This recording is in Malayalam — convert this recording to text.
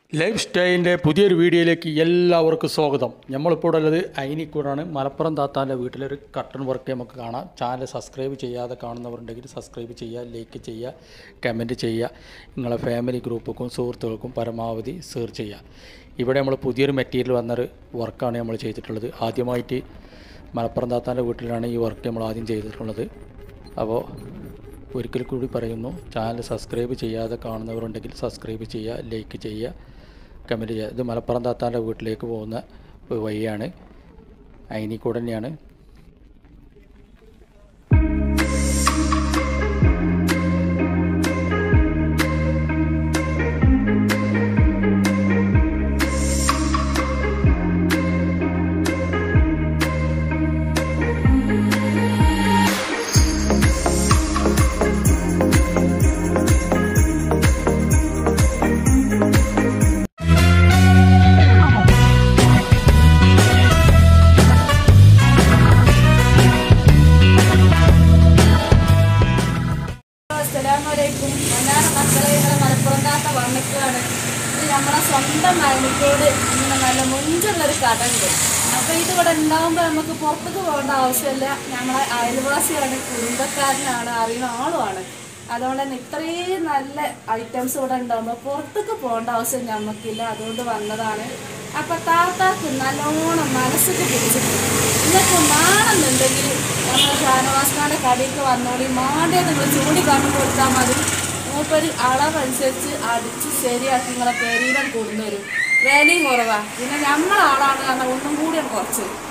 ലൈഫ് സ്റ്റൈലിൻ്റെ പുതിയൊരു വീഡിയോയിലേക്ക് എല്ലാവർക്കും സ്വാഗതം നമ്മളിപ്പോൾ ഉള്ളത് അയിനിക്കൂടാണ് മലപ്പുറം താത്താൻ്റെ വീട്ടിലൊരു കട്ടൺ വർക്ക് നമുക്ക് കാണാം ചാനൽ സബ്സ്ക്രൈബ് ചെയ്യാതെ കാണുന്നവരുണ്ടെങ്കിൽ സബ്സ്ക്രൈബ് ചെയ്യുക ലൈക്ക് ചെയ്യുക കമൻറ്റ് ചെയ്യുക നിങ്ങളെ ഫാമിലി ഗ്രൂപ്പുക്കും സുഹൃത്തുക്കൾക്കും പരമാവധി ഷെയർ ചെയ്യുക ഇവിടെ നമ്മൾ പുതിയൊരു മെറ്റീരിയൽ വന്നൊരു വർക്കാണ് നമ്മൾ ചെയ്തിട്ടുള്ളത് ആദ്യമായിട്ട് മലപ്പുറം താത്താൻ്റെ വീട്ടിലാണ് ഈ വർക്ക് നമ്മൾ ആദ്യം ചെയ്തിട്ടുള്ളത് അപ്പോൾ ഒരിക്കൽ കൂടി പറയുന്നു ചാനൽ സബ്സ്ക്രൈബ് ചെയ്യാതെ കാണുന്നവരുണ്ടെങ്കിൽ സബ്സ്ക്രൈബ് ചെയ്യുക ലൈക്ക് ചെയ്യുക കമൻറ്റ് ചെയ്യുക ഇത് മലപ്പുറം താത്താൻ്റെ വീട്ടിലേക്ക് പോകുന്ന ഒരു വഴിയാണ് അയിനിക്കൂടെ തന്നെയാണ് അസ്സലാമലൈക്കും ഞാനാണ് മക്കളെ ഇങ്ങനെ മലപ്പുറം താത്ത വന്നിട്ടാണ് ഇത് നമ്മളെ സ്വന്തം മരണിക്കോട് ഇങ്ങനെ നല്ല മുഞ്ചുള്ളൊരു കട ഉണ്ട് അപ്പോൾ ഇത് ഇവിടെ ഉണ്ടാകുമ്പോൾ നമുക്ക് പുറത്തേക്ക് പോകേണ്ട ആവശ്യമില്ല നമ്മളെ അയൽവാസിയാണ് കുടുംബക്കാരനാണ് അറിയുന്ന ആളുമാണ് അതുകൊണ്ട് തന്നെ ഇത്രയും നല്ല ഐറ്റംസ് ഇവിടെ ഉണ്ടാകുമ്പോൾ പുറത്തേക്ക് പോകേണ്ട ആവശ്യം നമുക്കില്ല അതുകൊണ്ട് വന്നതാണ് അപ്പൊ താത്താക്ക് നല്ലോണം മനസ്സിക്ക് പിടിച്ചിട്ടുണ്ട് നിങ്ങൾക്ക് മാണെന്നുണ്ടെങ്കിൽ നമ്മുടെ ഷാനവാസ്ഖാന്റെ കടയ്ക്ക് വന്നോളി മാണ്ടേ നിങ്ങൾ ചൂടി കണ്ടു കൊടുത്താൽ മതി മൂപ്പര് അളവനുസരിച്ച് അടിച്ച് ശരിയാക്കി നിങ്ങളെ പെരീരം കൊടുന്നു വരും വിലയും കുറവാ പിന്നെ നമ്മളാളാണ് കാരണം ഒന്നും കൂടി കുറച്ച്